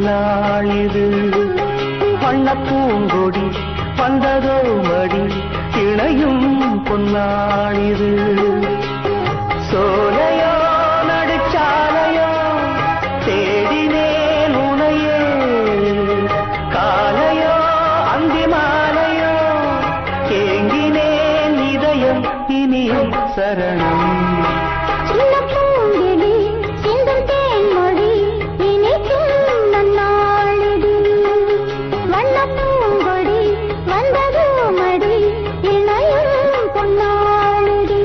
நன்னாள் இது வண்ண பூங்கொடி வந்ததோ மடி இணையும் பொன்னாள் இது சோலையோ நடுச்சாலையோ தேடினேன் உனையே காலையோ அந்தி மாலையோ ஏங்கினேன் இதயம் இனியும் சரணம் சின்ன பூங்கிளி சிந்தும் தேன்மொழி இனிக்கும் நன்னாளிது வண்ணப் பூங்கொடி வந்ததோ மடி இணையும் பொன்னாளிது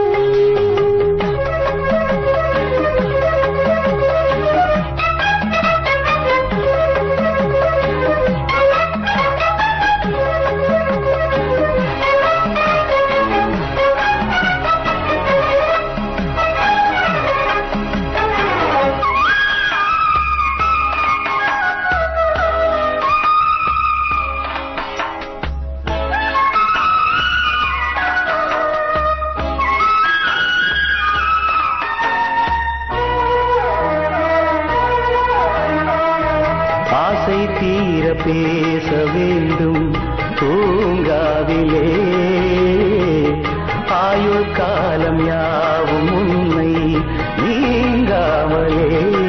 ஆசை தீர பேச வேண்டும் தூங்காவிலே ஆயுள் காலம் யாவும் உன்னை நீங்காமலே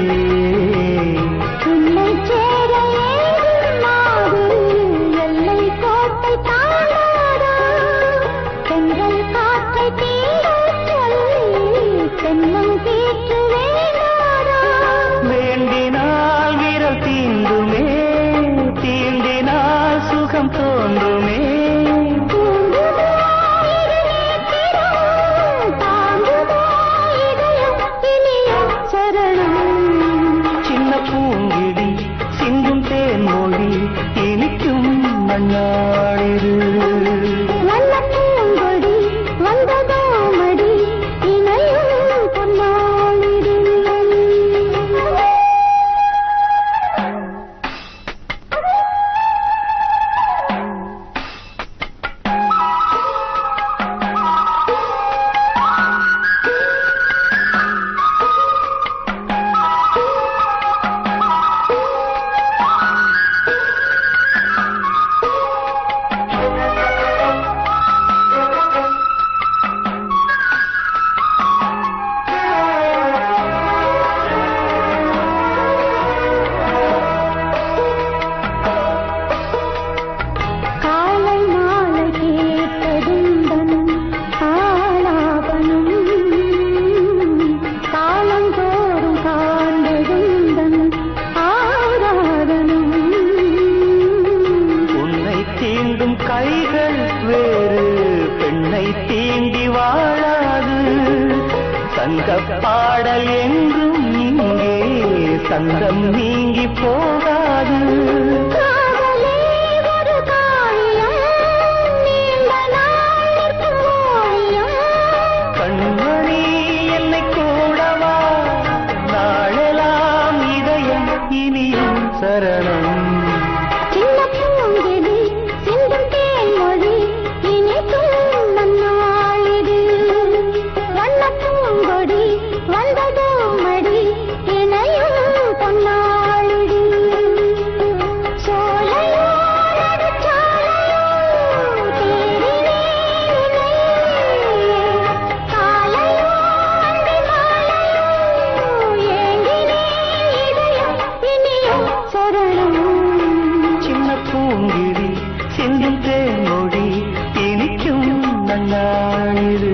உன்னை சேர ஏதும் நாடு எல்லை கோட்டை தாண்டாதா தென்றல் காற்றை தீரச் சொல்லி தென்னம் தீற்று வேண்டாதா வேண்டினால் விரல் தீண்டுமே தீண்டினால் சுகம் தோன்றுமே தூண்டுதோ இது நேத்திரம், தாங்குதோ இதயம் இனியும் சரணம் சின்ன பூங்கிடி சிந்தும் தேன்மொழி இனிக்கும் மண்ணாடிரு வண்ணப் பூங்கொடி வந்ததோ மடி இணையும் பொன்னாளிது காலை மாலை கேட்டதுந்தன் ஆலாபனம் காலந்தோறும் காண்பதுந்தன் ஆராதனம் உன்னை தீண்டும் கைகள் வேறு பெண்ணை தீண்டி வாழாது சங்க பாடல் எங்கும் இங்கே சந்தம் நீங்கி போகாது காதலே ஒரு காரியம் நீண்ட நாள் நிற்கும் ஓவியம் கண்மணி என்னை கூடவா நாளெல்லாம் இதயம் இனியும் சரணம் சின்ன பூங்கிடி சிந்தும் தேன்மொழி இனிக்கும் நன்னாளிது வண்ணப் பூங்கொடி வந்ததோ மடி இணையும் பொன்னாளிது சோலையோ நடுச்சாலையோ தேடினேன் உன்னையே. காலையோ அந்தி மாலையோ ஏங்கினேன் இதயம் இனியும் சரணம் சின்ன பூங்கிடி சிந்தும் தேன்மொழி இனிக்கும் நன்னாளிது